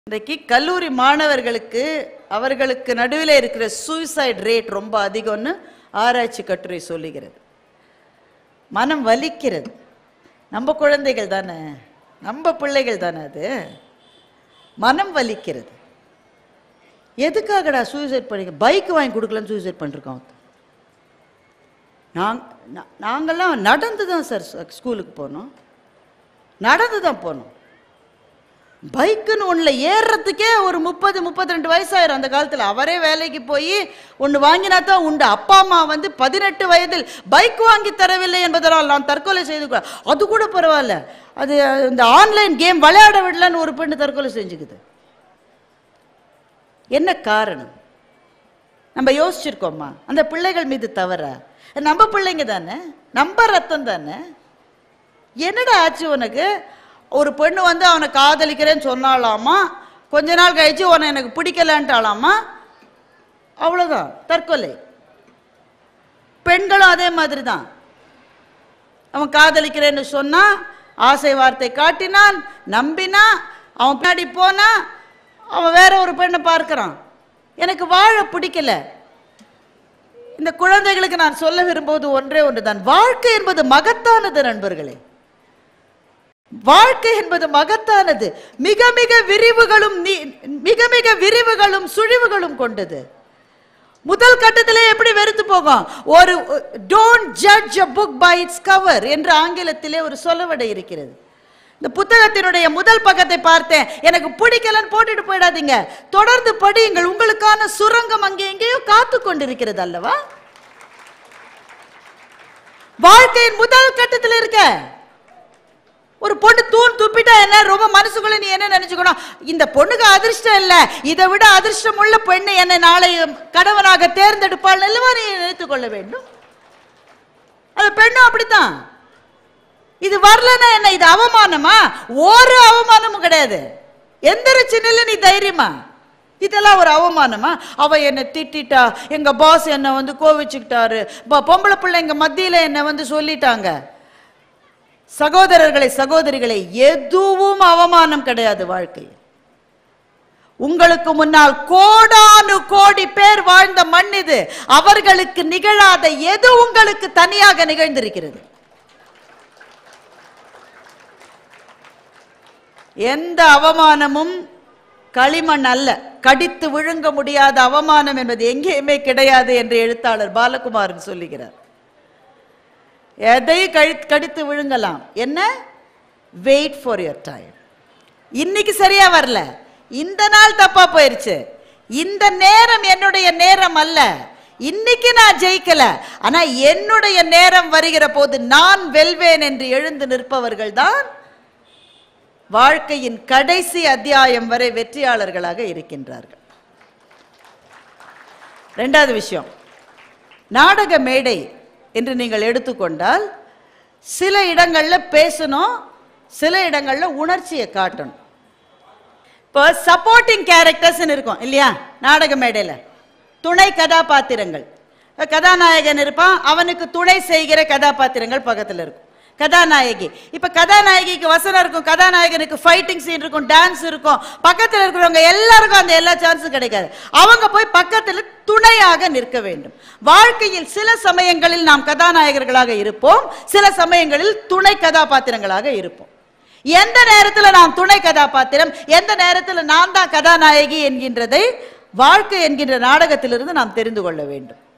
இன்றைக்கு கல்லூரி மாணவர்களுக்கு அவர்களுக்கு நடுவில் இருக்கிற சூசைட் ரேட் ரொம்ப அதிகம்னு ஆராய்ச்சி கட்டுரை சொல்லுகிறது மனம் வலிக்கிறது நம்ம குழந்தைகள் தானே நம்ம பிள்ளைகள் தானே அது மனம் வலிக்கிறது எதுக்காகடா சூசைட் பண்ணிக்க பைக் வாங்கி கொடுக்கலன்னு சூசைட் பண்ணிருக்கோம் நாங் நா- நாங்கெல்லாம் நடந்து தான் சார் ஸ்கூலுக்கு போனோம் நடந்து தான் போனோம் பைக்குன்னு ஒன்றில் ஏறுறதுக்கே ஒரு முப்பது முப்பத்தி ரெண்டு வயசாயிரும் அந்த காலத்தில் அவரே வேலைக்கு போய் ஒன்று வாங்கினா தான் உண்டு அப்பா அம்மா வந்து பதினெட்டு வயதில் பைக் வாங்கி தரவில்லை என்பதனால் நான் தற்கொலை செய்து கொள்ள அது கூட பரவாயில்ல அது இந்த ஆன்லைன் கேம் விளையாட விடலன்னு ஒரு பெண்ணு தற்கொலை செஞ்சுக்குது என்ன காரணம் நம்ம யோசிச்சிருக்கோமா அந்த பிள்ளைகள் மீது தவற நம்ம பிள்ளைங்க தானே நம்ம ரத்தம் தானே என்னடா ஆச்சு உனக்கு ஒரு பெண்ணு வந்து அவனை காதலிக்கிறேன்னு சொன்னாலாமா கொஞ்ச நாள் கழிச்சு உன்னை எனக்கு பிடிக்கலன்ட்டாலாமா அவ்வளோதான் தற்கொலை பெண்களும் அதே மாதிரி தான் அவன் காதலிக்கிறேன்னு சொன்னா ஆசை வார்த்தை காட்டினான் நம்பினா அவன் பின்னாடி போனா அவன் வேற ஒரு பெண்ணை பார்க்கறான் எனக்கு வாழ பிடிக்கல இந்த குழந்தைகளுக்கு நான் சொல்ல விரும்புவது ஒன்றே ஒன்றுதான் வாழ்க்கை என்பது மகத்தானது நண்பர்களே வாழ்க்கை என்பது மகத்தானது மிக மிக விரிவுகளும் நீ- மிக மிக விரிவுகளும் சுழிவுகளும் கொண்டது முதல் கட்டத்திலே எப்படி வெறுத்து போகும் ஒரு don't judge a book by its cover என்று ஆங்கிலத்திலே ஒரு சொலவடை இருக்கிறது இந்த புத்தகத்தினுடைய முதல் பக்கத்தை பார்த்தேன் எனக்கு பிடிக்கலன்னு போட்டுட்டு போயிடாதீங்க தொடர்ந்து படியுங்கள் உங்களுக்கான சுரங்கம் அங்கே எங்கேயோ காத்து கொண்டிருக்கிறது அல்லவா வாழ்க்கையின் முதல் கட்டத்தில் இருக்க ஒரு பொண்ணு தூண் துப்பிட்டா என்ன ரொம்ப மனசுக்குள்ள நீ என்ன நினைச்சுக்கணும் இந்த பொண்ணுக்கு அதிர்ஷ்டம் இல்ல இதை விட அதிர்ஷ்டம் உள்ள பெண்ணு என்னை நாளை கணவனாக தேர்ந்தெடுப்பாள் அல்லவா நீ நினைத்துக் கொள்ள வேண்டும் அந்த பெண்ணும் அப்படித்தான் இது வரலன்னா என்ன இது அவமானமா ஒரு அவமானமும் கிடையாது எந்திரிச்சு நில்லு நீ தைரியமா இதெல்லாம் ஒரு அவமானமா அவ என்னை திட்டிட்டா எங்க பாஸ் என்னை வந்து கோவிச்சுக்கிட்டாரு ப- பொம்பளை பிள்ளைங்க மத்தியில என்னை வந்து சொல்லிட்டாங்க சகோதரர்களை சகோதரிகளை எதுவும் அவமானம் கிடையாது வாழ்க்கையில் உங்களுக்கு முன்னால் கோடானு கோடி பேர் வாழ்ந்த மண் இது அவர்களுக்கு நிகழாத எது உங்களுக்கு தனியாக நிகழ்ந்திருக்கிறது எந்த அவமானமும் களிமண் அல்ல கடித்து விழுங்க முடியாத அவமானம் என்பது எங்கேயுமே கிடையாது என்று எழுத்தாளர் பாலகுமாரன் சொல்லுகிறார் எதையும் கழி கடித்து விழுங்கலாம் என்ன வெயிட் ஃபார் யுவர் டைம் இன்னைக்கு சரியா வரல இந்த நாள் தப்பா போயிருச்சு இந்த நேரம் என்னுடைய நேரம் அல்ல இன்னைக்கு நான் ஜெயிக்கல ஆனா என்னுடைய நேரம் வருகிற போது நான் வெல்வேன் என்று எழுந்து நிற்பவர்கள் தான் வாழ்க்கையின் கடைசி அத்தியாயம் வரை வெற்றியாளர்களாக இருக்கின்றார்கள் ரெண்டாவது விஷயம் நாடக மேடை என்று நீங்கள் எடுத்துக்கொண்டால் சில இடங்கள்ல பேசணும் சில இடங்கள்ல உணர்ச்சியை காட்டணும் இப்போ சப்போர்ட்டிங் கேரக்டர்ஸ் இருக்கும் இல்லையா நாடக மேடையில் துணை கதாபாத்திரங்கள் கதாநாயகன் இருப்பான் அவனுக்கு துணை செய்கிற கதாபாத்திரங்கள் பக்கத்தில் இருக்கும் கதாநாயகி இப்ப கதாநாயகிக்கு வசனம் இருக்கும் கதாநாயகனுக்கு ஃபைட்டிங் சீன் இருக்கும் டான்ஸ் இருக்கும் பக்கத்தில் இருக்கிறவங்க எல்லாருக்கும் அந்த எல்லா சான்ஸும் கிடைக்காது அவங்க போய் பக்கத்தில் துணையாக நிற்க வேண்டும் வாழ்க்கையில் சில சமயங்களில் நாம் கதாநாயகர்களாக இருப்போம் சில சமயங்களில் துணை கதாபாத்திரங்களாக இருப்போம் எந்த நேரத்தில் நான் துணை கதாபாத்திரம் எந்த நேரத்தில் நான் தான் கதாநாயகி என்கின்றதை வாழ்க்கை என்கின்ற நாடகத்திலிருந்து நாம் தெரிந்து கொள்ள வேண்டும்